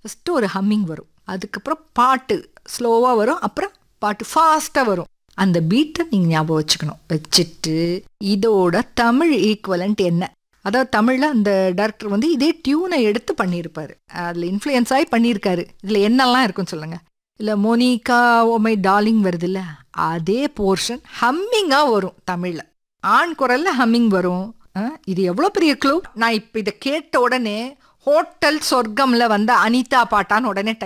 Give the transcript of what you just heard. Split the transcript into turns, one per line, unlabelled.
first ஒரு humming வரும் அதுக்கப்புறம் பாட்டு ஸ்லோவாக வரும் அப்புறம் பாட்டு ஃபாஸ்ட்டாக வரும் அந்த பீட்டை நீங்கள் ஞாபகம் வச்சுக்கணும் வச்சுட்டு இதோட தமிழ் ஈக்குவலண்ட் என்ன அதாவது தமிழில் அந்த டேரக்டர் வந்து இதே டியூனை எடுத்து பண்ணியிருப்பாரு அதில் இன்ஃப்ளூயன்ஸ் ஆகி பண்ணியிருக்காரு இதில் என்னெல்லாம் இருக்குன்னு சொல்லுங்கள் இல்லை மோனிகா ஓமை டார்லிங் வருது இல்லை அதே போர்ஷன் ஹம்மிங்காக வரும் தமிழில் ஆண் குரலில் ஹம்மிங் வரும் ஆ, இது எவ்வளோ பெரிய க்ளூ நான் இப்போ இதை கேட்ட உடனே ஹோட்டல் சொர்க்கம்ல வந்த அனிதா பாட்டான்னு உடனே